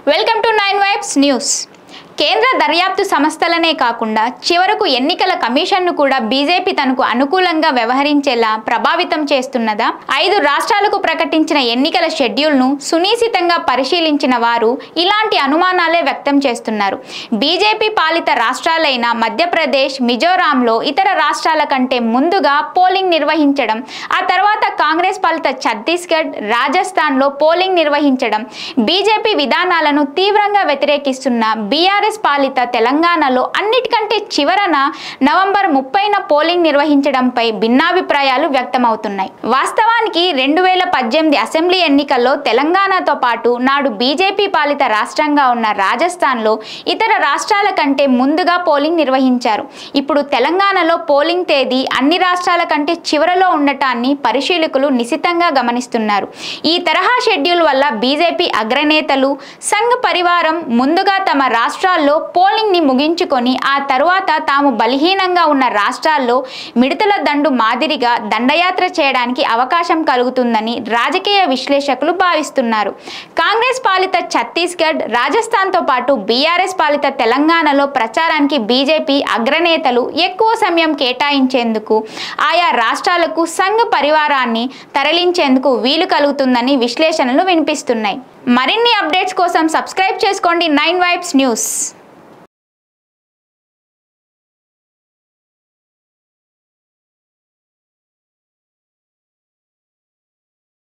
welcome to nine vibes news కేంద్ర దర్యాప్తు సంస్థలనే కాకుండా చివరకు ఎన్నికల కమిషన్ను కూడా బీజేపీ తనకు అనుకూలంగా వ్యవహరించేలా ప్రభావితం చేస్తున్నదా ఐదు రాష్ట్రాలకు ప్రకటించిన ఎన్నికల షెడ్యూల్ను సునిశితంగా పరిశీలించిన వారు ఇలాంటి అనుమానాలే వ్యక్తం చేస్తున్నారు బీజేపీ పాలిత రాష్ట్రాలైన మధ్యప్రదేశ్ మిజోరాంలో ఇతర రాష్ట్రాల కంటే ముందుగా పోలింగ్ నిర్వహించడం ఆ తర్వాత కాంగ్రెస్ పాలిత ఛత్తీస్గఢ్ రాజస్థాన్లో పోలింగ్ నిర్వహించడం బీజేపీ విధానాలను తీవ్రంగా వ్యతిరేకిస్తున్న బీఆర్ఎస్ పాలిత తెలంగాణలో అన్నిటికంటే చివరన నవంబర్ ముప్పైన పోలింగ్ నిర్వహించడంపై భిన్నాభిప్రాయాలు వ్యక్తమవుతున్నాయి వాస్తవానికి రెండు వేల పద్దెనిమిది అసెంబ్లీ ఎన్నికల్లో తెలంగాణతో పాటు నాడు బీజేపీ పాలిత రాష్ట్రంగా ఉన్న రాజస్థాన్లో ఇతర రాష్ట్రాల కంటే ముందుగా పోలింగ్ నిర్వహించారు ఇప్పుడు తెలంగాణలో పోలింగ్ తేదీ అన్ని రాష్ట్రాల కంటే చివరలో ఉండటాన్ని పరిశీలకులు నిశితంగా గమనిస్తున్నారు ఈ తరహా షెడ్యూల్ వల్ల బీజేపీ అగ్రనేతలు సంఘ్ పరివారం ముందుగా తమ రాష్ట్రాల్లో పోలింగ్ని ముగించుకొని ఆ తరువాత తాము బలహీనంగా ఉన్న రాష్ట్రాల్లో మిడతల దండు మాదిరిగా దండయాత్ర చేయడానికి అవకాశం కలుగుతుందని రాజకీయ విశ్లేషకులు భావిస్తున్నారు కాంగ్రెస్ పాలిత ఛత్తీస్గఢ్ రాజస్థాన్తో పాటు బీఆర్ఎస్ పాలిత తెలంగాణలో ప్రచారానికి బీజేపీ అగ్రనేతలు ఎక్కువ సమయం కేటాయించేందుకు ఆయా రాష్ట్రాలకు సంఘ్ పరివారాన్ని తరలించేందుకు వీలు కలుగుతుందని విశ్లేషణలు వినిపిస్తున్నాయి మరిన్ని అప్డేట్స్ కోసం సబ్స్క్రైబ్ చేసుకోండి నైన్ వైబ్స్ న్యూస్